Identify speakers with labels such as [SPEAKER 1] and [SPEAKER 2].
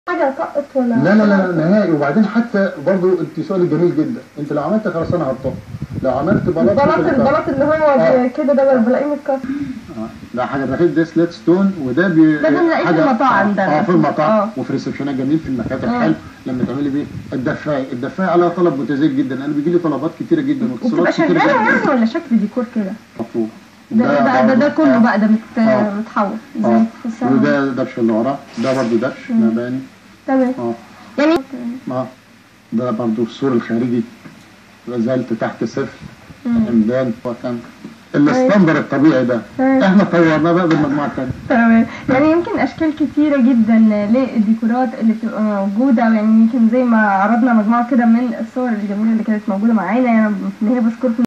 [SPEAKER 1] حاجه طقت ولا
[SPEAKER 2] لا لا لا نهائي وبعدين حتى برضو انت سؤال جميل جدا انت لو عملت خرسانه هتطق لو عملت بلاط
[SPEAKER 1] البلاط
[SPEAKER 2] هتطق.
[SPEAKER 1] البلاط اللي هو
[SPEAKER 2] آه.
[SPEAKER 1] كده ده بلاقيه متكسر
[SPEAKER 2] آه. ده حاجه رخيص ده سلات ستون وده بي
[SPEAKER 1] ده بنلاقيه في
[SPEAKER 2] حاجة-
[SPEAKER 1] المطاعم ده.
[SPEAKER 2] اه في المطاعم
[SPEAKER 1] آه.
[SPEAKER 2] وفي ريسبشنات جميل في المكاتب
[SPEAKER 1] آه.
[SPEAKER 2] حلو لما تعملي بيه الدفايه الدفايه عليها طلب متزايد جدا انا بيجي لي طلبات كتيره جدا
[SPEAKER 1] وبتبقى
[SPEAKER 2] واتصالات كتيره
[SPEAKER 1] شغاله
[SPEAKER 2] جدا
[SPEAKER 1] يعني ولا شكل ديكور كده
[SPEAKER 2] مطلوب
[SPEAKER 1] ده ده ده, ده,
[SPEAKER 2] برضو-
[SPEAKER 1] كله
[SPEAKER 2] آه.
[SPEAKER 1] بقى ده مت
[SPEAKER 2] آه.
[SPEAKER 1] متحول زي
[SPEAKER 2] اه
[SPEAKER 1] الفستان.
[SPEAKER 2] وده دبش اللي وراه ده برضو دبش مباني
[SPEAKER 1] تمام
[SPEAKER 2] اه
[SPEAKER 1] يعني
[SPEAKER 2] اه ده برضو السور الخارجي لازلت تحت صفر عمدان وكان الستاندر الطبيعي ده
[SPEAKER 1] تمام.
[SPEAKER 2] احنا طورناه بقى بالمجموعه الثانيه
[SPEAKER 1] تمام يعني يمكن اشكال كتيره جدا للديكورات اللي بتبقى موجوده يعني يمكن زي ما عرضنا مجموعه كده من الصور الجميله اللي كانت موجوده معانا يعني في النهايه بشكركم